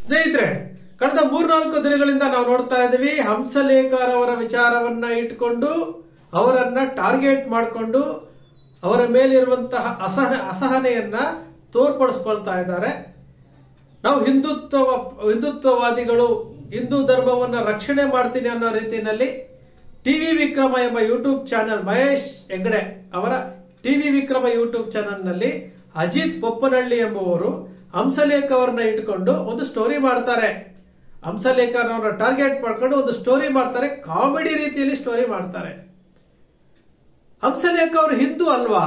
ಸ್ನೇಹಿತರೆ ಕಳೆದ ಮೂರ್ನಾಲ್ಕು ದಿನಗಳಿಂದ ನಾವು ನೋಡ್ತಾ ಇದ್ದೀವಿ ಹಂಸಲೇಖರ್ ಅವರ ವಿಚಾರವನ್ನ ಇಟ್ಕೊಂಡು ಅವರನ್ನ ಟಾರ್ಗೆಟ್ ಮಾಡಿಕೊಂಡು ಅವರ ಮೇಲಿರುವಂತಹ ಅಸಹನೆ ಅಸಹನೆಯನ್ನ ತೋರ್ಪಡಿಸ್ಕೊಳ್ತಾ ಇದ್ದಾರೆ ನಾವು ಹಿಂದುತ್ವ ಹಿಂದುತ್ವವಾದಿಗಳು ಹಿಂದೂ ಧರ್ಮವನ್ನ ರಕ್ಷಣೆ ಮಾಡ್ತೀನಿ ಅನ್ನೋ ರೀತಿಯಲ್ಲಿ ಟಿವಿ ವಿಕ್ರಮ ಎಂಬ ಯೂಟ್ಯೂಬ್ ಚಾನೆಲ್ ಮಹೇಶ್ ಹೆಗ್ಡೆ ಅವರ ಟಿವಿ ವಿಕ್ರಮ ಯೂಟ್ಯೂಬ್ ಚಾನೆಲ್ ನಲ್ಲಿ ಅಜಿತ್ ಪೊಪ್ಪನಹಳ್ಳಿ ಎಂಬುವರು ಹಂಸಲೇಖ ಅವರನ್ನ ಇಟ್ಕೊಂಡು ಒಂದು ಸ್ಟೋರಿ ಮಾಡ್ತಾರೆ ಹಂಸಲೇಖ ಅವರ ಟಾರ್ಗೆಟ್ ಮಾಡ್ಕೊಂಡು ಒಂದು ಸ್ಟೋರಿ ಮಾಡ್ತಾರೆ ಕಾಮಿಡಿ ರೀತಿಯಲ್ಲಿ ಸ್ಟೋರಿ ಮಾಡ್ತಾರೆ ಹಂಸಲೇಖ ಅವರು ಹಿಂದೂ ಅಲ್ವಾ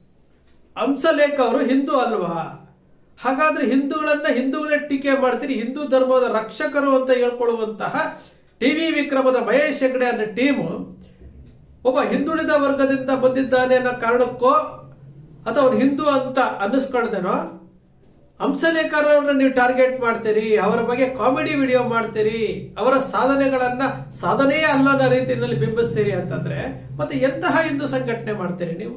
ಹಂಸಲೇಖ ಅವರು ಹಿಂದೂ ಅಲ್ವಾ ಹಾಗಾದ್ರೆ ಹಿಂದೂಗಳನ್ನ ಹಿಂದೂಗಳೇ ಟೀಕೆ ಮಾಡ್ತೀರಿ ಹಿಂದೂ ಧರ್ಮದ ರಕ್ಷಕರು ಅಂತ ಹೇಳ್ಕೊಳ್ಳುವಂತಹ ಟಿವಿ ವಿಕ್ರಮದ ಮಹೇಶ್ ಹೆಗ್ಡೆ ಅನ್ನೋ ಟೀಮು ಒಬ್ಬ ಹಿಂದುಳಿದ ವರ್ಗದಿಂದ ಬಂದಿದ್ದಾನೆ ಅನ್ನೋ ಕಾರಣಕ್ಕೋ ಅಥವಾ ಅವನು ಹಿಂದೂ ಅಂತ ಅನ್ನಿಸ್ಕೊಳ್ದೇನೋ ಹಂಸಲೇಖರವ್ರನ್ನ ನೀವು ಟಾರ್ಗೆಟ್ ಮಾಡ್ತೀರಿ ಅವರ ಬಗ್ಗೆ ಕಾಮಿಡಿ ವಿಡಿಯೋ ಮಾಡ್ತೀರಿ ಅವರ ಸಾಧನೆಗಳನ್ನ ಸಾಧನೆಯೇ ಅಲ್ಲ ಅನ್ನೋ ರೀತಿಯಲ್ಲಿ ಬಿಂಬಿಸ್ತೀರಿ ಅಂತಂದ್ರೆ ಮತ್ತೆ ಎಂತಹ ಹಿಂದೂ ಸಂಘಟನೆ ಮಾಡ್ತೀರಿ ನೀವು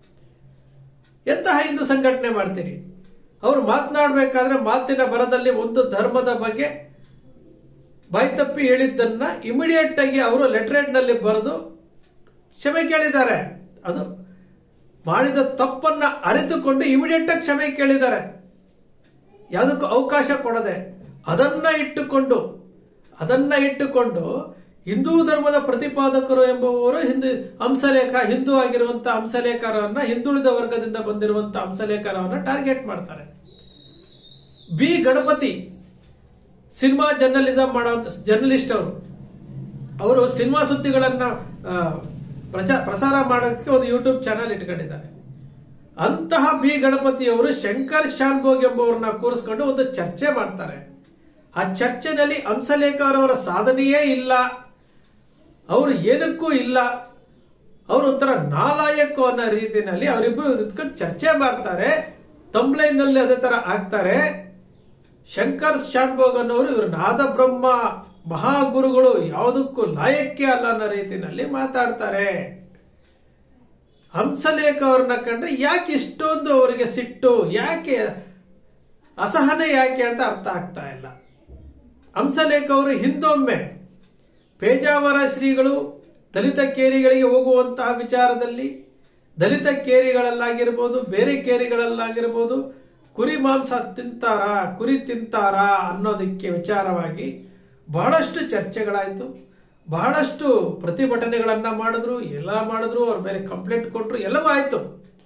ಎಂತಹ ಹಿಂದೂ ಸಂಘಟನೆ ಮಾಡ್ತೀರಿ ಅವರು ಮಾತನಾಡಬೇಕಾದ್ರೆ ಮಾತಿನ ಬರದಲ್ಲಿ ಒಂದು ಧರ್ಮದ ಬಗ್ಗೆ ಬಾಯಿ ತಪ್ಪಿ ಹೇಳಿದ್ದನ್ನ ಇಮಿಡಿಯೇಟ್ ಆಗಿ ಅವರು ಲೆಟರೇಟ್ ನಲ್ಲಿ ಬರೆದು ಕ್ಷಮೆ ಕೇಳಿದ್ದಾರೆ ಅದು ಮಾಡಿದ ತಪ್ಪನ್ನ ಅರಿತುಕೊಂಡು ಇಮಿಡಿಯೇಟ್ ಆಗಿ ಕ್ಷಮೆ ಕೇಳಿದ್ದಾರೆ ಯಾವುದಕ್ಕೂ ಅವಕಾಶ ಕೊಡದೆ ಅದನ್ನ ಇಟ್ಟುಕೊಂಡು ಅದನ್ನ ಇಟ್ಟುಕೊಂಡು ಹಿಂದೂ ಧರ್ಮದ ಪ್ರತಿಪಾದಕರು ಎಂಬುವರು ಹಿಂದೂ ಹಂಸಲೇಖ ಹಿಂದೂ ಆಗಿರುವಂತಹ ಹಂಸಲೇಖರವನ್ನ ಹಿಂದುಳಿದ ವರ್ಗದಿಂದ ಬಂದಿರುವಂತಹ ಹಂಸಲೇಖರವನ್ನ ಟಾರ್ಗೆಟ್ ಮಾಡ್ತಾರೆ ಬಿ ಗಣಪತಿ ಸಿನಿಮಾ ಜರ್ನಲಿಸಂ ಮಾಡುವಂತ ಜರ್ನಲಿಸ್ಟ್ ಅವರು ಅವರು ಸಿನಿಮಾ ಸುದ್ದಿಗಳನ್ನ ಆ, ಪ್ರಚಾ- ಪ್ರಸಾರ ಮಾಡೋದಕ್ಕೆ ಒಂದು ಯೂಟ್ಯೂಬ್ ಚಾನಲ್ ಇಟ್ಕೊಂಡಿದ್ದಾರೆ ಅಂತಹ ಬಿ ಗಣಪತಿ ಅವರು ಶಂಕರ್ ಶಾನ್ಭೋಗ್ ಎಂಬುವರನ್ನ ಕೂರಿಸ್ಕೊಂಡು ಒಂದು ಚರ್ಚೆ ಮಾಡ್ತಾರೆ ಆ ಚರ್ಚೆನಲ್ಲಿ ಹಂಸಲೇಖ ಅವರವರ ಸಾಧನೆಯೇ ಇಲ್ಲ ಅವರು ಏನಕ್ಕೂ ಇಲ್ಲ ಅವರು ಒಂಥರ ನಾಲಾಯಕ ಅನ್ನೋ ರೀತಿಯಲ್ಲಿ ಅವರಿಬ್ಬರು ನಿಂತ್ಕೊಂಡು ಚರ್ಚೆ ಮಾಡ್ತಾರೆ ತಂಬ್ಲೈನ್ ನಲ್ಲಿ ಅದೇ ತರ ಆಗ್ತಾರೆ ಶಂಕರ್ ಶಾನ್ಭೋಗ್ ಅನ್ನೋರು ಇವರು ನಾದಬ್ರಹ್ಮ ಮಹಾಗುರುಗಳು ಯಾವುದಕ್ಕೂ ಲಾಯಕ್ಕೆ ಅಲ್ಲ ಅನ್ನೋ ರೀತಿಯಲ್ಲಿ ಮಾತಾಡ್ತಾರೆ ಹಂಸಲೇಖ ಅವ್ರನ್ನ ಕಂಡ್ರೆ ಯಾಕೆ ಇಷ್ಟೊಂದು ಅವರಿಗೆ ಸಿಟ್ಟು ಯಾಕೆ ಅಸಹನೆ ಯಾಕೆ ಅಂತ ಅರ್ಥ ಆಗ್ತಾ ಇಲ್ಲ ಹಂಸಲೇಖ ಅವರು ಹಿಂದೊಮ್ಮೆ ಪೇಜಾವರ ಶ್ರೀಗಳು ದಲಿತ ಕೇರಿಗಳಿಗೆ ಹೋಗುವಂತಹ ವಿಚಾರದಲ್ಲಿ ದಲಿತ ಕೇರಿಗಳಲ್ಲಾಗಿರ್ಬೋದು ಬೇರೆ ಕೇರಿಗಳಲ್ಲಾಗಿರ್ಬೋದು ಕುರಿ ಮಾಂಸ ತಿಂತಾರ ಕುರಿ ತಿಂತಾರ ಅನ್ನೋದಕ್ಕೆ ವಿಚಾರವಾಗಿ ಬಹಳಷ್ಟು ಚರ್ಚೆಗಳಾಯಿತು ಬಹಳಷ್ಟು ಪ್ರತಿಭಟನೆಗಳನ್ನ ಮಾಡಿದ್ರು ಎಲ್ಲ ಮಾಡಿದ್ರು ಅವ್ರ ಮೇಲೆ ಕಂಪ್ಲೇಂಟ್ ಕೊಟ್ಟರು ಎಲ್ಲವೂ ಆಯ್ತು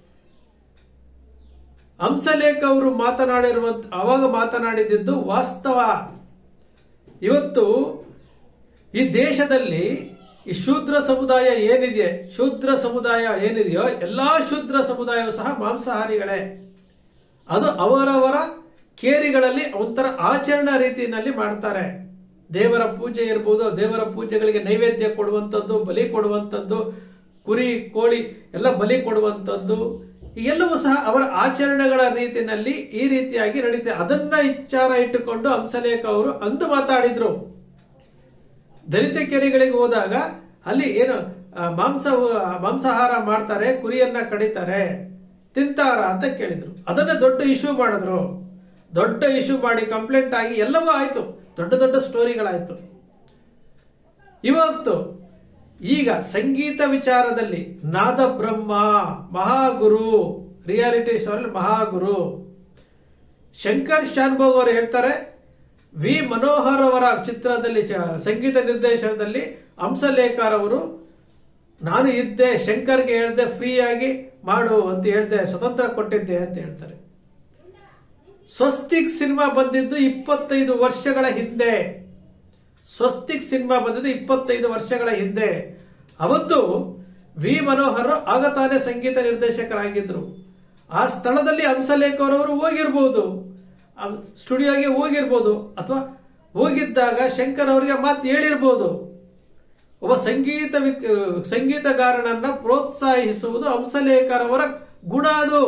ಹಂಸಲೇಖ ಅವರು ಮಾತನಾಡಿರುವಂತ ಅವಾಗ ಮಾತನಾಡಿದ್ದು ವಾಸ್ತವ ಇವತ್ತು ಈ ದೇಶದಲ್ಲಿ ಈ ಶೂದ್ರ ಸಮುದಾಯ ಏನಿದೆ ಶೂದ್ರ ಸಮುದಾಯ ಏನಿದೆಯೋ ಎಲ್ಲಾ ಶೂದ್ರ ಸಮುದಾಯವೂ ಸಹ ಮಾಂಸಾಹಾರಿಗಳೇ ಅದು ಅವರವರ ಕೇರಿಗಳಲ್ಲಿ ಒಂಥರ ಆಚರಣಾ ರೀತಿಯಲ್ಲಿ ಮಾಡ್ತಾರೆ ದೇವರ ಪೂಜೆ ಇರ್ಬೋದು ದೇವರ ಪೂಜೆಗಳಿಗೆ ನೈವೇದ್ಯ ಕೊಡುವಂಥದ್ದು ಬಲಿ ಕೊಡುವಂಥದ್ದು ಕುರಿ ಕೋಳಿ ಎಲ್ಲ ಬಲಿ ಕೊಡುವಂಥದ್ದು ಎಲ್ಲವೂ ಸಹ ಅವರ ಆಚರಣೆಗಳ ರೀತಿಯಲ್ಲಿ ಈ ರೀತಿಯಾಗಿ ನಡೀತೆ ಅದನ್ನ ವಿಚಾರ ಇಟ್ಟುಕೊಂಡು ಹಂಸಲೇಖ ಅವರು ಅಂದು ಮಾತಾಡಿದ್ರು ದಲಿತ ಕೆರೆಗಳಿಗೆ ಹೋದಾಗ ಅಲ್ಲಿ ಏನು ಆ, ಮಾಂಸ ಮಾಂಸಾಹಾರ ಮಾಡ್ತಾರೆ ಕುರಿಯನ್ನ ಕಡಿತಾರೆ ತಿಂತಾರ ಅಂತ ಕೇಳಿದ್ರು ಅದನ್ನ ದೊಡ್ಡ ಇಶ್ಯೂ ಮಾಡಿದ್ರು ದೊಡ್ಡ ಇಶ್ಯೂ ಮಾಡಿ ಕಂಪ್ಲೇಂಟ್ ಆಗಿ ಎಲ್ಲವೂ ಆಯ್ತು ದೊಡ್ಡ ದೊಡ್ಡ ಸ್ಟೋರಿಗಳಾಯ್ತು ಇವತ್ತು ಈಗ ಸಂಗೀತ ವಿಚಾರದಲ್ಲಿ ನಾದ ಬ್ರಹ್ಮ ಮಹಾಗುರು ರಿಯಾಲಿಟಿ ಶೋರಲ್ಲಿ ಮಹಾಗುರು ಶಂಕರ್ ಶಾನ್ಭೋಗ್ ಅವರು ಹೇಳ್ತಾರೆ ವಿ ಮನೋಹರ್ ಅವರ ಚಿತ್ರದಲ್ಲಿ ಚ- ಸಂಗೀತ ನಿರ್ದೇಶನದಲ್ಲಿ ಹಂಸಲೇಖರ್ ಅವರು ನಾನು ಇದ್ದೆ ಶಂಕರ್ಗೆ ಹೇಳ್ದೆ ಫ್ರೀ ಆಗಿ ಮಾಡು ಅಂತ ಹೇಳ್ದೆ ಸ್ವತಂತ್ರ ಕೊಟ್ಟಿದ್ದೆ ಅಂತ ಹೇಳ್ತಾರೆ ಸ್ವಸ್ತಿಕ್ ಸಿನಿಮಾ ಬಂದಿದ್ದು ಇಪ್ಪತ್ತೈದು ವರ್ಷಗಳ ಹಿಂದೆ ಸ್ವಸ್ತಿಕ್ ಸಿನಿಮಾ ಬಂದಿದ್ದು ಇಪ್ಪತ್ತೈದು ವರ್ಷಗಳ ಹಿಂದೆ ಅವತ್ತು ವಿ ಮನೋಹರ್ ಆಗ ತಾನೇ ಸಂಗೀತ ನಿರ್ದೇಶಕರಾಗಿದ್ರು ಆ ಸ್ಥಳದಲ್ಲಿ ಹಂಸಲೇಖರವರು ಹೋಗಿರ್ಬೋದು ಆ ಸ್ಟುಡಿಯೋಗೆ ಹೋಗಿರ್ಬೋದು ಅಥವಾ ಹೋಗಿದ್ದಾಗ ಶಂಕರ್ ಅವರಿಗೆ ಮಾತು ಹೇಳಿರ್ಬೋದು ಒಬ್ಬ ಸಂಗೀತ ವಿಕ್- ಸಂಗೀತಗಾರನನ್ನ ಪ್ರೋತ್ಸಾಹಿಸುವುದು ಹಂಸಲೇಖರವರ ಗುಣ ಅದು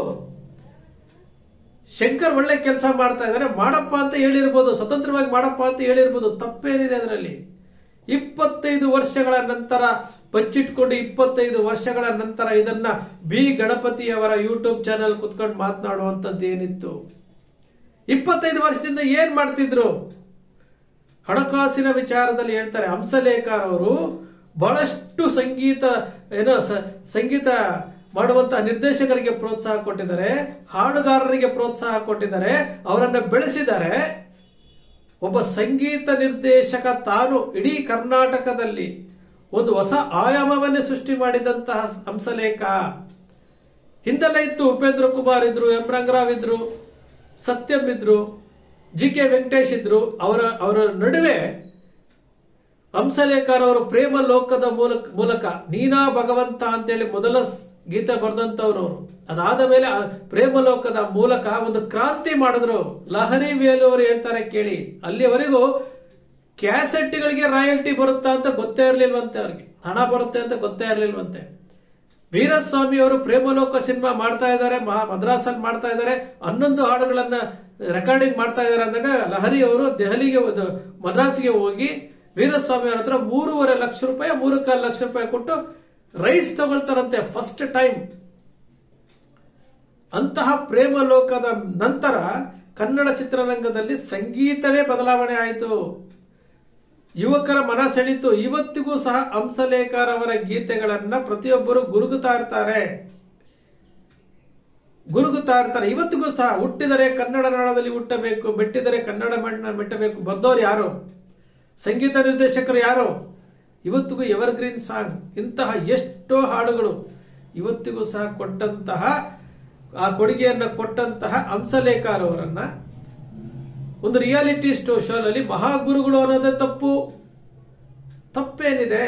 ಶಂಕರ್ ಒಳ್ಳೆ ಕೆಲಸ ಮಾಡ್ತಾ ಇದ್ದಾರೆ ಮಾಡಪ್ಪ ಅಂತ ಹೇಳಿರ್ಬೋದು ಸ್ವತಂತ್ರವಾಗಿ ಮಾಡಪ್ಪ ಅಂತ ಹೇಳಿರ್ಬೋದು ತಪ್ಪೇನಿದೆ ಅದರಲ್ಲಿ ಇಪ್ಪತ್ತೈದು ವರ್ಷಗಳ ನಂತರ ಬಚ್ಚಿಟ್ಕೊಂಡು ಇಪ್ಪತ್ತೈದು ವರ್ಷಗಳ ನಂತರ ಇದನ್ನ ಬಿ ಗಣಪತಿಯವರ ಯೂಟ್ಯೂಬ್ ಚಾನೆಲ್ ಕುತ್ಕೊಂಡು ಮಾತನಾಡುವಂಥದ್ದು ಏನಿತ್ತು ಇಪ್ಪತ್ತೈದು ವರ್ಷದಿಂದ ಏನ್ ಮಾಡ್ತಿದ್ರು ಹಣಕಾಸಿನ ವಿಚಾರದಲ್ಲಿ ಹೇಳ್ತಾರೆ ಹಂಸಲೇಖರ್ ಅವರು ಬಹಳಷ್ಟು ಸಂಗೀತ ಏನೋ ಸ- ಸಂಗೀತ ಮಾಡುವಂತಹ ನಿರ್ದೇಶಕರಿಗೆ ಪ್ರೋತ್ಸಾಹ ಕೊಟ್ಟಿದ್ದಾರೆ ಹಾಡುಗಾರರಿಗೆ ಪ್ರೋತ್ಸಾಹ ಕೊಟ್ಟಿದ್ದಾರೆ ಅವರನ್ನ ಬೆಳೆಸಿದ್ದಾರೆ ಒಬ್ಬ ಸಂಗೀತ ನಿರ್ದೇಶಕ ತಾನು ಇಡೀ ಕರ್ನಾಟಕದಲ್ಲಿ ಒಂದು ಹೊಸ ಆಯಾಮವನ್ನೇ ಸೃಷ್ಟಿ ಮಾಡಿದಂತಹ ಹಂಸಲೇಖ ಹಿಂದೆಲ್ಲ ಇತ್ತು ಉಪೇಂದ್ರ ಕುಮಾರ್ ಇದ್ರು ಎಂ ರಂಗರಾವ್ ಇದ್ರು ಸತ್ಯಂ ಇದ್ರು ಜಿ ಕೆ ವೆಂಕಟೇಶ್ ಇದ್ರು ಅವರ ಅವರ ನಡುವೆ ಹಂಸಲೇಖರ್ ಅವರು ಪ್ರೇಮ ಲೋಕದ ಮೂಲಕ ಮೂಲಕ ನೀನಾ ಭಗವಂತ ಅಂತೇಳಿ ಮೊದಲ ಸ್- ಗೀತೆ ಬರೆದಂತವ್ರು ಅವರು ಅದಾದ ಮೇಲೆ ಆ ಪ್ರೇಮ ಲೋಕದ ಮೂಲಕ ಒಂದು ಕ್ರಾಂತಿ ಮಾಡಿದ್ರು ಲಹರಿ ವೇಲು ಅವರು ಹೇಳ್ತಾರೆ ಕೇಳಿ ಅಲ್ಲಿವರೆಗೂ ಕ್ಯಾಸೆಟ್ಗಳಿಗೆ ರಾಯಲ್ಟಿ ಬರುತ್ತಾ ಅಂತ ಗೊತ್ತೇ ಇರಲಿಲ್ವಂತೆ ಅವ್ರಿಗೆ ಹಣ ಬರುತ್ತೆ ಅಂತ ಗೊತ್ತೇ ಇರಲಿಲ್ವಂತೆ ವೀರಸ್ವಾಮಿ ಅವರು ಪ್ರೇಮಲೋಕ ಸಿನಿಮಾ ಮಾಡ್ತಾ ಇದ್ದಾರೆ ಮದ್ರಾಸಲ್ಲಿ ಮಾಡ್ತಾ ಇದ್ದಾರೆ ಹನ್ನೊಂದು ಹಾಡುಗಳನ್ನ ರೆಕಾರ್ಡಿಂಗ್ ಮಾಡ್ತಾ ಇದ್ದಾರೆ ಅಂದಾಗ ಲಹರಿ ಅವರು ದೆಹಲಿಗೆ ಒಂದು ಮದ್ರಾಸಿಗೆ ಹೋಗಿ ವೀರಸ್ವಾಮಿ ಅವ್ರ ಹತ್ರ ಮೂರುವರೆ ಲಕ್ಷ ರೂಪಾಯಿ ಮೂರು ಕಾಲು ಲಕ್ಷ ರೂಪಾಯಿ ಕೊಟ್ಟು ರೈಟ್ಸ್ ತಗೊಳ್ತಾರಂತೆ ಫಸ್ಟ್ ಟೈಮ್ ಅಂತಹ ಪ್ರೇಮ ಲೋಕದ ನಂತರ ಕನ್ನಡ ಚಿತ್ರರಂಗದಲ್ಲಿ ಸಂಗೀತವೇ ಬದಲಾವಣೆ ಆಯಿತು ಯುವಕರ ಮನ ಸೆಳೀತು ಇವತ್ತಿಗೂ ಸಹ ಹಂಸಲೇಖರ್ ಅವರ ಗೀತೆಗಳನ್ನ ಪ್ರತಿಯೊಬ್ಬರು ಗುರುಗುತ್ತಾ ಇರ್ತಾರೆ ಗುರುಗುತ್ತಾ ಇರ್ತಾರೆ ಇವತ್ತಿಗೂ ಸಹ ಹುಟ್ಟಿದರೆ ಕನ್ನಡ ನಾಡದಲ್ಲಿ ಹುಟ್ಟಬೇಕು ಮೆಟ್ಟಿದರೆ ಕನ್ನಡ ಮಣ್ಣ ಮೆಟ್ಟಬೇಕು ಬರ್ದವ್ರು ಯಾರು ಸಂಗೀತ ನಿರ್ದೇಶಕರು ಯಾರು ಇವತ್ತಿಗೂ ಎವರ್ಗ್ರೀನ್ ಸಾಂಗ್ ಇಂತಹ ಎಷ್ಟೋ ಹಾಡುಗಳು ಇವತ್ತಿಗೂ ಸಹ ಕೊಟ್ಟಂತಹ ಆ ಕೊಡುಗೆಯನ್ನು ಕೊಟ್ಟಂತಹ ಹಂಸಲೇಖರ್ ಅವರನ್ನ ಒಂದು ರಿಯಾಲಿಟಿ ಸ್ಟೋ ಶೋನಲ್ಲಿ ಮಹಾಗುರುಗಳು ಅನ್ನೋದೇ ತಪ್ಪು ತಪ್ಪೇನಿದೆ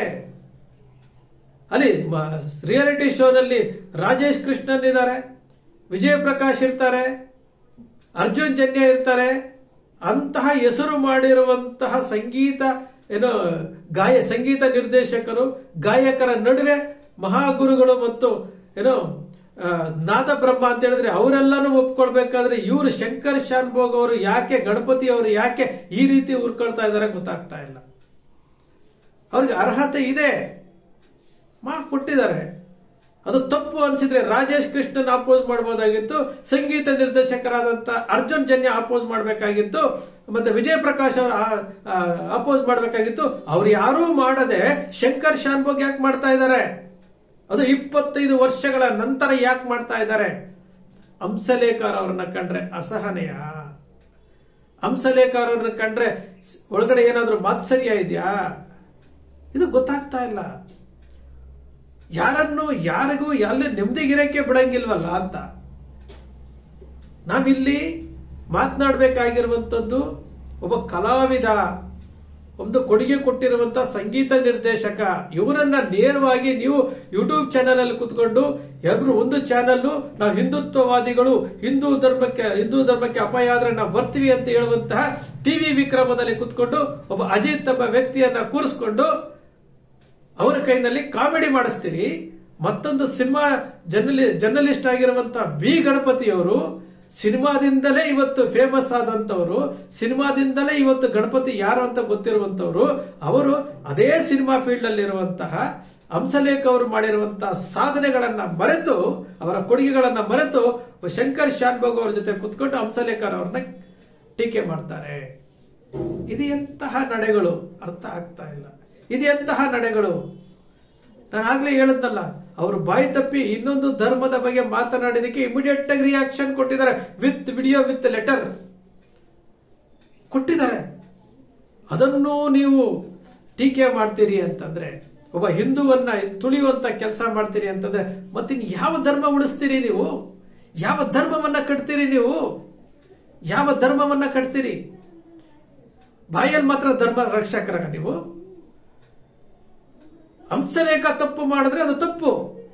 ಅಲ್ಲಿ ರಿಯಾಲಿಟಿ ಶೋನಲ್ಲಿ ರಾಜೇಶ್ ಕೃಷ್ಣನ್ ಇದ್ದಾರೆ ವಿಜಯ ಪ್ರಕಾಶ್ ಇರ್ತಾರೆ ಅರ್ಜುನ್ ಜನ್ಯ ಇರ್ತಾರೆ ಅಂತಹ ಹೆಸರು ಮಾಡಿರುವಂತಹ ಸಂಗೀತ ಏನು ಗಾಯ ಸಂಗೀತ ನಿರ್ದೇಶಕರು ಗಾಯಕರ ನಡುವೆ ಮಹಾಗುರುಗಳು ಮತ್ತು ಏನೋ ಆ, ನಾದ ಬ್ರಹ್ಮ ಅಂತ ಹೇಳಿದ್ರೆ ಅವರೆಲ್ಲಾನು ಒಪ್ಕೊಳ್ಬೇಕಾದ್ರೆ ಇವರು ಶಂಕರ್ ಶಾನ್ಭೋಗ್ ಅವರು ಯಾಕೆ ಗಣಪತಿ ಅವರು ಯಾಕೆ ಈ ರೀತಿ ಉರ್ಕೊಳ್ತಾ ಇದಾರೆ ಗೊತ್ತಾಗ್ತಾ ಇಲ್ಲ ಅವ್ರಿಗೆ ಅರ್ಹತೆ ಇದೆ ಮಾಡಿ ಕೊಟ್ಟಿದ್ದಾರೆ ಅದು ತಪ್ಪು ಅನಿಸಿದ್ರೆ ರಾಜೇಶ್ ಕೃಷ್ಣನ್ ಅಪೋಸ್ ಮಾಡಬಹುದಾಗಿತ್ತು ಸಂಗೀತ ನಿರ್ದೇಶಕರಾದಂತ ಅರ್ಜುನ್ ಜನ್ಯ ಅಪೋಸ್ ಮಾಡಬೇಕಾಗಿತ್ತು ಮತ್ತೆ ವಿಜಯ್ ಪ್ರಕಾಶ್ ಅವರು ಅಪೋಸ್ ಮಾಡಬೇಕಾಗಿತ್ತು ಅವ್ರು ಯಾರೂ ಮಾಡದೆ ಶಂಕರ್ ಶಾನ್ಭೋಗ್ ಯಾಕೆ ಮಾಡ್ತಾ ಇದ್ದಾರೆ ಅದು ಇಪ್ಪತ್ತೈದು ವರ್ಷಗಳ ನಂತರ ಯಾಕೆ ಮಾಡ್ತಾ ಇದ್ದಾರೆ ಹಂಸಲೇಖರ್ ಅವ್ರನ್ನ ಕಂಡ್ರೆ ಅಸಹನೆಯ ಹಂಸಲೇಖರ್ ಅವ್ರನ್ನ ಕಂಡ್ರೆ ಸ್- ಒಳಗಡೆ ಏನಾದ್ರೂ ಮಾತ್ಸರ್ಯ ಇದೆಯಾ ಇದು ಗೊತ್ತಾಗ್ತಾ ಇಲ್ಲ ಯಾರನ್ನು ಯಾರಿಗೂ ಅಲ್ಲಿ ನೆಮ್ಮದಿಗಿರಕ್ಕೆ ಬಿಡಂಗಿಲ್ವಲ್ಲ ಅಂತ ನಾವಿಲ್ಲಿ ಮಾತನಾಡಬೇಕಾಗಿರುವಂಥದ್ದು ಒಬ್ಬ ಕಲಾವಿದ ಒಂದು ಕೊಡುಗೆ ಕೊಟ್ಟಿರುವಂತ ಸಂಗೀತ ನಿರ್ದೇಶಕ ಇವರನ್ನ ನೇರವಾಗಿ ನೀವು ಯೂಟ್ಯೂಬ್ ಚಾನೆಲ್ ಅಲ್ಲಿ ಕುತ್ಕೊಂಡು ಎಲ್ರು ಒಂದು ಚಾನೆಲ್ ನಾವು ಹಿಂದುತ್ವವಾದಿಗಳು ಹಿಂದೂ ಧರ್ಮಕ್ಕೆ ಹಿಂದೂ ಧರ್ಮಕ್ಕೆ ಅಪಾಯ ಆದ್ರೆ ನಾವು ಬರ್ತೀವಿ ಅಂತ ಹೇಳುವಂತಹ ಟಿವಿ ವಿಕ್ರಮದಲ್ಲಿ ಕುತ್ಕೊಂಡು ಒಬ್ಬ ಅಜಿತ್ ಎಂಬ ವ್ಯಕ್ತಿಯನ್ನ ಕೂರಿಸ್ಕೊಂಡು ಅವರ ಕೈನಲ್ಲಿ ಕಾಮಿಡಿ ಮಾಡಿಸ್ತೀರಿ ಮತ್ತೊಂದು ಸಿನಿಮಾ ಜರ್ನಲಿ ಜರ್ನಲಿಸ್ಟ್ ಆಗಿರುವಂತ ಬಿ ಗಣಪತಿಯವರು ಸಿನಿಮಾದಿಂದಲೇ ಇವತ್ತು ಫೇಮಸ್ ಆದಂತವರು ಸಿನಿಮಾದಿಂದಲೇ ಇವತ್ತು ಗಣಪತಿ ಯಾರು ಅಂತ ಗೊತ್ತಿರುವಂತವರು ಅವರು ಅದೇ ಸಿನಿಮಾ ಫೀಲ್ಡ್ ಅಲ್ಲಿರುವಂತಹ ಹಂಸಲೇಖ ಅವರು ಮಾಡಿರುವಂತಹ ಸಾಧನೆಗಳನ್ನ ಮರೆತು ಅವರ ಕೊಡುಗೆಗಳನ್ನ ಮರೆತು ಶಂಕರ್ ಶಾನ್ಭೋಗ್ ಅವರ ಜೊತೆ ಕುತ್ಕೊಂಡು ಹಂಸಲೇಖರ್ ಅವ್ರನ್ನ ಟೀಕೆ ಮಾಡ್ತಾರೆ ಇದು ಎಂತಹ ನಡೆಗಳು ಅರ್ಥ ಆಗ್ತಾ ಇಲ್ಲ ಇದು ಎಂತಹ ನಡೆಗಳು ನಾನು ಆಗ್ಲೇ ಹೇಳದ್ನಲ್ಲ ಅವರು ಬಾಯಿ ತಪ್ಪಿ ಇನ್ನೊಂದು ಧರ್ಮದ ಬಗ್ಗೆ ಮಾತನಾಡಿದಕ್ಕೆ ಇಮಿಡಿಯೇಟ್ ಆಗಿ ರಿಯಾಕ್ಷನ್ ಕೊಟ್ಟಿದ್ದಾರೆ ವಿತ್ ವಿಡಿಯೋ ವಿತ್ ಲೆಟರ್ ಕೊಟ್ಟಿದ್ದಾರೆ ಅದನ್ನು ನೀವು ಟೀಕೆ ಮಾಡ್ತೀರಿ ಅಂತಂದ್ರೆ ಒಬ್ಬ ಹಿಂದುವನ್ನ ತುಳಿಯುವಂತ ಕೆಲಸ ಮಾಡ್ತೀರಿ ಅಂತಂದ್ರೆ ಮತ್ತಿನ್ ಯಾವ ಧರ್ಮ ಉಳಿಸ್ತೀರಿ ನೀವು ಯಾವ ಧರ್ಮವನ್ನ ಕಟ್ತೀರಿ ನೀವು ಯಾವ ಧರ್ಮವನ್ನ ಕಟ್ತೀರಿ ಬಾಯಲ್ಲಿ ಮಾತ್ರ ಧರ್ಮ ರಕ್ಷಕರ ನೀವು ಹಂಸಲೇಖ ತಪ್ಪು ಮಾಡಿದ್ರೆ ಅದು ತಪ್ಪು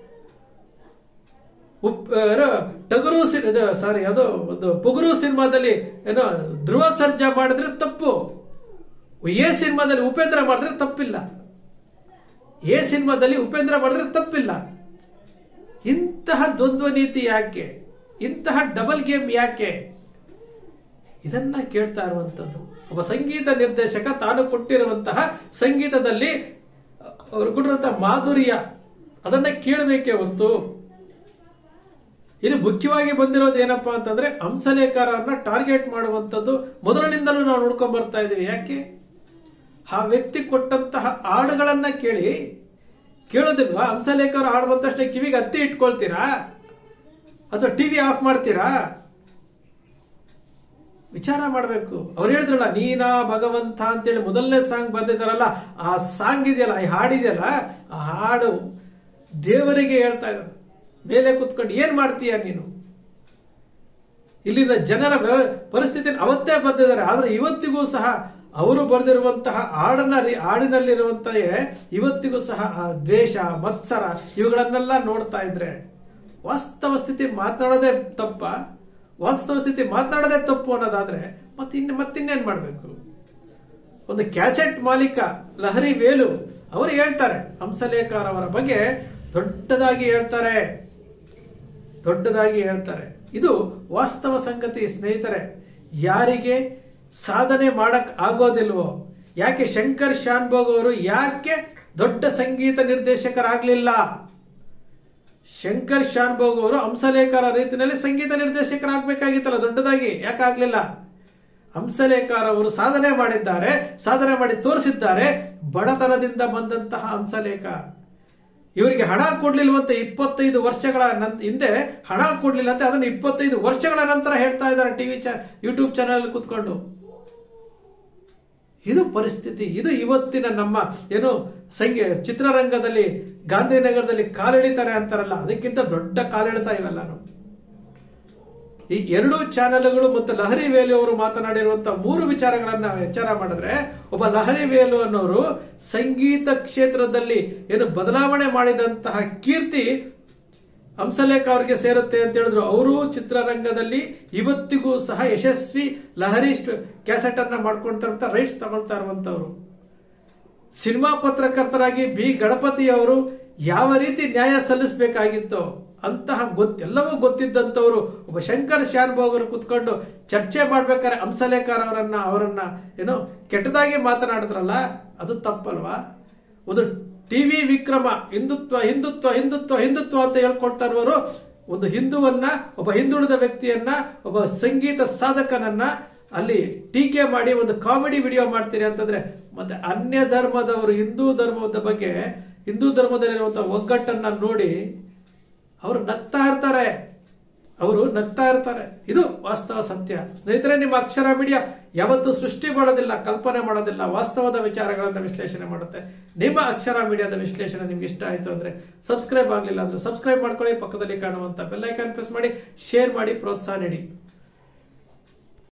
ಉಪ್ ಏನೋ ಟಗರು ಸಾರಿ ಅದು ಒಂದು ಪುಗುರು ಸಿನಿಮಾದಲ್ಲಿ ಏನೋ ಧ್ರುವ ಸರ್ಜಾ ಮಾಡಿದ್ರೆ ತಪ್ಪು ಎ ಸಿನಿಮಾದಲ್ಲಿ ಉಪೇಂದ್ರ ಮಾಡಿದ್ರೆ ತಪ್ಪಿಲ್ಲ ಎ ಸಿನಿಮಾದಲ್ಲಿ ಉಪೇಂದ್ರ ಮಾಡಿದ್ರೆ ತಪ್ಪಿಲ್ಲ ಇಂತಹ ದ್ವಂದ್ವ ನೀತಿ ಯಾಕೆ ಇಂತಹ ಡಬಲ್ ಗೇಮ್ ಯಾಕೆ ಇದನ್ನ ಕೇಳ್ತಾ ಇರುವಂತದ್ದು ಒಬ್ಬ ಸಂಗೀತ ನಿರ್ದೇಶಕ ತಾನು ಕೊಟ್ಟಿರುವಂತಹ ಸಂಗೀತದಲ್ಲಿ ಅವರು ಕೊಟ್ಟಿರುವಂತಹ ಮಾಧುರ್ಯ ಅದನ್ನ ಕೇಳಬೇಕೇ ಹೊರತು ಇಲ್ಲಿ ಮುಖ್ಯವಾಗಿ ಬಂದಿರೋದು ಏನಪ್ಪಾ ಅಂತಂದ್ರೆ ಹಂಸಲೇಖರನ್ನ ಟಾರ್ಗೆಟ್ ಮಾಡುವಂಥದ್ದು ಮೊದಲಿನಿಂದಲೂ ನಾವು ನೋಡ್ಕೊಂಡ್ ಬರ್ತಾ ಇದೀವಿ ಯಾಕೆ ಆ ವ್ಯಕ್ತಿ ಕೊಟ್ಟಂತಹ ಹಾಡುಗಳನ್ನ ಕೇಳಿ ಕೇಳೋದಿಲ್ವಾ ಹಂಸಲೇಖ ಅವರು ಹಾಡು ಬಂದ ತಕ್ಷಣ ಕಿವಿಗೆ ಹತ್ತಿ ಇಟ್ಕೊಳ್ತೀರಾ ಅಥವಾ ಟಿವಿ ಆಫ್ ಮಾಡ್ತೀರಾ ವಿಚಾರ ಮಾಡಬೇಕು ಅವ್ರು ಹೇಳಿದ್ರಲ್ಲ ನೀನಾ ಭಗವಂತ ಅಂತೇಳಿ ಮೊದಲನೇ ಸಾಂಗ್ ಬಂದಿದ್ದಾರಲ್ಲ ಆ ಸಾಂಗ್ ಇದೆಯಲ್ಲ ಈ ಹಾಡಿದೆಯಲ್ಲ ಆ ಹಾಡು ದೇವರಿಗೆ ಹೇಳ್ತಾ ಇದ್ದಾರೆ ಮೇಲೆ ಕುತ್ಕೊಂಡು ಏನ್ ಮಾಡ್ತೀಯ ನೀನು ಇಲ್ಲಿನ ಜನರ ವ್ಯವ- ಪರಿಸ್ಥಿತಿ ಅವತ್ತೇ ಬರ್ದಿದ್ದಾರೆ ಆದ್ರೆ ಇವತ್ತಿಗೂ ಸಹ ಅವರು ಬರೆದಿರುವಂತಹ ಹಾಡನ್ನ ರಿ- ಹಾಡಿನಲ್ಲಿರುವಂತಹ ಇವತ್ತಿಗೂ ಸಹ ಆ ದ್ವೇಷ ಮತ್ಸರ ಇವುಗಳನ್ನೆಲ್ಲ ನೋಡ್ತಾ ಇದ್ರೆ ವಾಸ್ತವ ಸ್ಥಿತಿ ಮಾತನಾಡೋದೇ ತಪ್ಪ ವಾಸ್ತವ ಸ್ಥಿತಿ ಮಾತನಾಡೋದೇ ತಪ್ಪು ಅನ್ನೋದಾದ್ರೆ ಮತ್ತಿನ್ನ ಮತ್ತಿನ್ನೇನ್ ಮಾಡಬೇಕು ಒಂದು ಕ್ಯಾಸೆಟ್ ಮಾಲೀಕ ಲಹರಿ ವೇಲು ಅವರು ಹೇಳ್ತಾರೆ ಹಂಸಲೇಖರ್ ಅವರ ಬಗ್ಗೆ ದೊಡ್ಡದಾಗಿ ಹೇಳ್ತಾರೆ ದೊಡ್ಡದಾಗಿ ಹೇಳ್ತಾರೆ ಇದು ವಾಸ್ತವ ಸಂಗತಿ ಸ್ನೇಹಿತರೆ ಯಾರಿಗೆ ಸಾಧನೆ ಮಾಡಕ್ ಆಗೋದಿಲ್ವೋ ಯಾಕೆ ಶಂಕರ್ ಶಾನ್ಭೋಗ್ ಅವರು ಯಾಕೆ ದೊಡ್ಡ ಸಂಗೀತ ನಿರ್ದೇಶಕರಾಗ್ಲಿಲ್ಲ ಶಂಕರ್ ಶಾನ್ಭೋಗ್ ಅವರು ಹಂಸಲೇಖರ ರೀತಿಯಲ್ಲಿ ಸಂಗೀತ ನಿರ್ದೇಶಕರಾಗಬೇಕಾಗಿತ್ತಲ್ಲ ದೊಡ್ಡದಾಗಿ ಯಾಕಾಗ್ಲಿಲ್ಲ ಹಂಸಲೇಖರ್ ಅವರು ಸಾಧನೆ ಮಾಡಿದ್ದಾರೆ ಸಾಧನೆ ಮಾಡಿ ತೋರಿಸಿದ್ದಾರೆ ಬಡತನದಿಂದ ಬಂದಂತಹ ಹಂಸಲೇಖ ಇವರಿಗೆ ಹಣ ಕೊಡ್ಲಿಲ್ವಂತೆ ಇಪ್ಪತ್ತೈದು ವರ್ಷಗಳ ನನ್ ಹಿಂದೆ ಹಣ ಕೊಡ್ಲಿಲ್ಲ ಅಂತ ಅದನ್ನು ಇಪ್ಪತ್ತೈದು ವರ್ಷಗಳ ನಂತರ ಹೇಳ್ತಾ ಇದ್ದಾರೆ ಟಿವಿ ಚಾ ಯೂಟ್ಯೂಬ್ ಚಾನಲ್ ಕೂತ್ಕೊಂಡು ಇದು ಪರಿಸ್ಥಿತಿ ಇದು ಇವತ್ತಿನ ನಮ್ಮ ಏನು ಸಂಗೀ ಚಿತ್ರರಂಗದಲ್ಲಿ ಗಾಂಧಿನಗರದಲ್ಲಿ ಕಾಲಿಡಿತಾರೆ ಅಂತಾರಲ್ಲ ಅದಕ್ಕಿಂತ ದೊಡ್ಡ ಕಾಲಿಡ್ತಾ ಇವೆಲ್ಲ ಈ ಎರಡೂ ಚಾನೆಲ್ಗಳು ಮತ್ತು ಲಹರಿ ವೇಲು ಅವರು ಮಾತನಾಡಿರುವಂತಹ ಮೂರು ವಿಚಾರಗಳನ್ನ ನಾವು ವಿಚಾರ ಮಾಡಿದ್ರೆ ಒಬ್ಬ ಲಹರಿ ವೇಲು ಅನ್ನೋರು ಸಂಗೀತ ಕ್ಷೇತ್ರದಲ್ಲಿ ಏನು ಬದಲಾವಣೆ ಮಾಡಿದಂತಹ ಕೀರ್ತಿ ಹಂಸಲೇಖ ಅವರಿಗೆ ಸೇರುತ್ತೆ ಅಂತ ಹೇಳಿದ್ರು ಅವರು ಚಿತ್ರರಂಗದಲ್ಲಿ ಇವತ್ತಿಗೂ ಸಹ ಯಶಸ್ವಿ ಲಹರಿ ಕ್ಯಾಸೆಟ್ ಅನ್ನ ಮಾಡ್ಕೊಳ್ತಾ ಇರುವಂತ ರೈಟ್ಸ್ ತಗೊಳ್ತಾ ಇರುವಂತವ್ರು ಸಿನಿಮಾ ಪತ್ರಕರ್ತರಾಗಿ ಬಿ ಗಣಪತಿ ಅವರು ಯಾವ ರೀತಿ ನ್ಯಾಯ ಸಲ್ಲಿಸಬೇಕಾಗಿತ್ತೋ ಅಂತಹ ಗೊತ್ತೆಲ್ಲವೂ ಗೊತ್ತಿದ್ದಂಥವ್ರು ಒಬ್ಬ ಶಂಕರ್ ಶಾನ್ಭೋಗ್ ಅವರು ಕುತ್ಕೊಂಡು ಚರ್ಚೆ ಮಾಡ್ಬೇಕಾದ್ರೆ ಹಂಸಲೇಖರ್ ಅವರನ್ನ ಅವರನ್ನ ಏನೋ ಕೆಟ್ಟದಾಗಿ ಮಾತನಾಡಿದ್ರಲ್ಲ ಅದು ತಪ್ಪಲ್ವಾ ಒಂದು ಟಿವಿ ವಿಕ್ರಮ ಹಿಂದುತ್ವ ಹಿಂದುತ್ವ ಹಿಂದುತ್ವ ಹಿಂದುತ್ವ ಅಂತ ಹೇಳ್ಕೊಳ್ತಾ ಇರುವವರು ಒಂದು ಹಿಂದುವನ್ನ ಒಬ್ಬ ಹಿಂದುಳಿದ ವ್ಯಕ್ತಿಯನ್ನ ಒಬ್ಬ ಸಂಗೀತ ಸಾಧಕನನ್ನ ಅಲ್ಲಿ ಟೀಕೆ ಮಾಡಿ ಒಂದು ಕಾಮಿಡಿ ವಿಡಿಯೋ ಮಾಡ್ತೀರಿ ಅಂತಂದ್ರೆ ಮತ್ತೆ ಅನ್ಯ ಧರ್ಮದವರು ಹಿಂದೂ ಧರ್ಮದ ಬಗ್ಗೆ ಹಿಂದೂ ಧರ್ಮದಲ್ಲಿರುವಂತಹ ಒಗ್ಗಟ್ಟನ್ನ ನೋಡಿ ಅವರು ನಗ್ತಾ ಇರ್ತಾರೆ ಅವರು ನಗ್ತಾ ಇರ್ತಾರೆ ಇದು ವಾಸ್ತವ ಸತ್ಯ ಸ್ನೇಹಿತರೆ ನಿಮ್ಮ ಅಕ್ಷರ ಮೀಡಿಯಾ ಯಾವತ್ತೂ ಸೃಷ್ಟಿ ಮಾಡೋದಿಲ್ಲ ಕಲ್ಪನೆ ಮಾಡೋದಿಲ್ಲ ವಾಸ್ತವದ ವಿಚಾರಗಳನ್ನು ವಿಶ್ಲೇಷಣೆ ಮಾಡುತ್ತೆ ನಿಮ್ಮ ಅಕ್ಷರ ಮೀಡಿಯಾದ ವಿಶ್ಲೇಷಣೆ ನಿಮ್ಗೆ ಇಷ್ಟ ಆಯ್ತು ಅಂದ್ರೆ ಸಬ್ಸ್ಕ್ರೈಬ್ ಆಗಲಿಲ್ಲ ಅಂದ್ರೆ ಸಬ್ಸ್ಕ್ರೈಬ್ ಮಾಡ್ಕೊಳ್ಳಿ ಪಕ್ಕದಲ್ಲಿ ಕಾಣುವಂತ ಬೆಲ್ಲೈಕಾನ್ ಪ್ರೆಸ್ ಮಾಡಿ ಶೇರ್ ಮಾಡಿ ಪ್ರೋತ್ಸಾಹ ನೀಡಿ